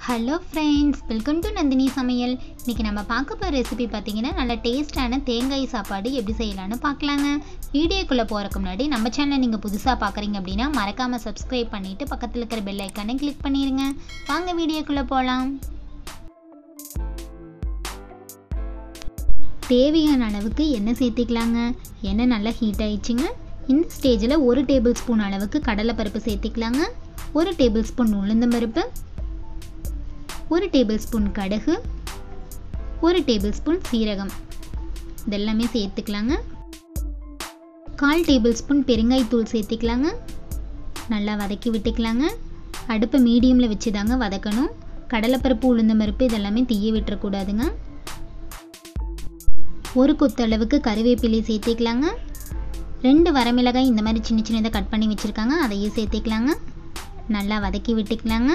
hello friends welcome to Nandhini சமையல் இன்றைக்கி நம்ம பார்க்க போகிற ரெசிபி பார்த்தீங்கன்னா நல்ல டேஸ்டான தேங்காய் சாப்பாடு எப்படி செய்யலான்னு பார்க்கலாங்க வீடியோக்குள்ளே போகிறக்கு முன்னாடி நம்ம சேனலை நீங்கள் புதுசாக பார்க்குறீங்க அப்படின்னா மறக்காமல் சப்ஸ்கிரைப் பண்ணிவிட்டு பக்கத்தில் இருக்கிற பெல் ஐக்கானை கிளிக் பண்ணிடுங்க வாங்க வீடியோக்குள்ளே போகலாம் தேவையான அளவுக்கு எண்ணெய் சேர்த்திக்கலாங்க எண்ணெய் நல்லா ஹீட் ஆயிடுச்சுங்க இந்த ஸ்டேஜில் ஒரு டேபிள் ஸ்பூன் அளவுக்கு கடலைப்பருப்பு சேர்த்திக்கலாங்க ஒரு டேபிள் ஸ்பூன் உளுந்தம்பருப்பு ஒரு டேபிள் ஸ்பூன் கடுகு ஒரு டேபிள் ஸ்பூன் சீரகம் இதெல்லாமே சேர்த்துக்கலாங்க கால் டேபிள் ஸ்பூன் பெருங்காயத்தூள் சேர்த்துக்கலாங்க நல்லா வதக்கி விட்டுக்கலாங்க அடுப்பை மீடியமில் வச்சு தாங்க வதக்கணும் கடலைப்பருப்பு உளுந்தம்பருப்பு இதெல்லாமே தீய விட்டுறக்கூடாதுங்க ஒரு கொத்து அளவுக்கு கருவேப்பிலை சேர்த்திக்கலாங்க ரெண்டு வரமிளகாய் இந்த மாதிரி சின்ன சின்னதாக கட் பண்ணி வச்சுருக்காங்க அதையும் சேர்த்திக்கலாங்க நல்லா வதக்கி விட்டுக்கலாங்க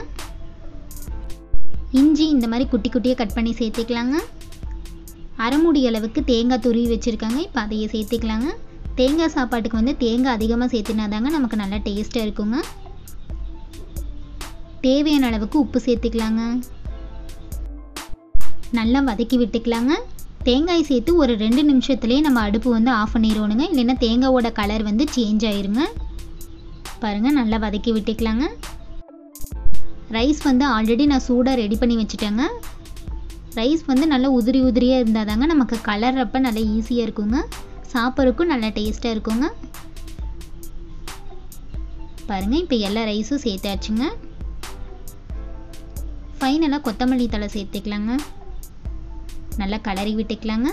இஞ்சி இந்த மாதிரி குட்டி குட்டியாக கட் பண்ணி சேர்த்திக்கலாங்க அரைமுடி அளவுக்கு தேங்காய் துருவி வச்சுருக்காங்க இப்போ அதையே சேர்த்திக்கலாங்க தேங்காய் சாப்பாட்டுக்கு வந்து தேங்காய் அதிகமாக சேர்த்துனா தாங்க நமக்கு நல்லா டேஸ்ட்டாக இருக்குங்க தேவையான அளவுக்கு உப்பு சேர்த்துக்கலாங்க நல்லா வதக்கி விட்டுக்கலாங்க தேங்காய் சேர்த்து ஒரு ரெண்டு நிமிஷத்துலேயே நம்ம அடுப்பு வந்து ஆஃப் பண்ணிடுவோனுங்க இல்லைன்னா தேங்காயோட கலர் வந்து சேஞ்ச் ஆயிருங்க பாருங்கள் நல்லா வதக்கி விட்டுக்கலாங்க ரைஸ் வந்து ஆல்ரெடி நான் சூடாக ரெடி பண்ணி வச்சுட்டேங்க ரைஸ் வந்து நல்லா உதிரி உதிரியாக இருந்தால் தாங்க நமக்கு கலர்றப்ப நல்லா ஈஸியாக இருக்குங்க சாப்பிட்றதுக்கும் நல்லா டேஸ்ட்டாக இருக்குங்க பாருங்கள் இப்போ எல்லா ரைஸும் சேர்த்தாச்சுங்க ஃபைனலாக கொத்தமல்லி தலை சேர்த்துக்கலாங்க நல்லா கலரி விட்டுக்கலாங்க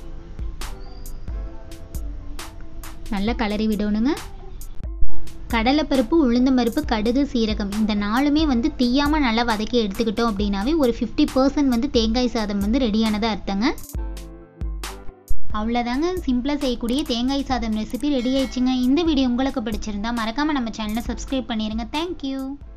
நல்லா கலரி விடணுங்க கடலைப்பருப்பு உளுந்தம்பருப்பு கடுகு சீரகம் இந்த நாலுமே வந்து தீயாமல் நல்லா வதக்கி எடுத்துக்கிட்டோம் அப்படின்னாவே ஒரு ஃபிஃப்டி பர்சன்ட் வந்து தேங்காய் சாதம் வந்து ரெடியானதாக அர்த்தங்க அவ்வளோதாங்க சிம்பிளாக செய்யக்கூடிய தேங்காய் சாதம் ரெசிபி ரெடி ஆயிடுச்சுங்க இந்த வீடியோ உங்களுக்கு பிடிச்சிருந்தா மறக்காமல் நம்ம சேனலை சப்ஸ்கிரைப் பண்ணிடுங்க தேங்க்யூ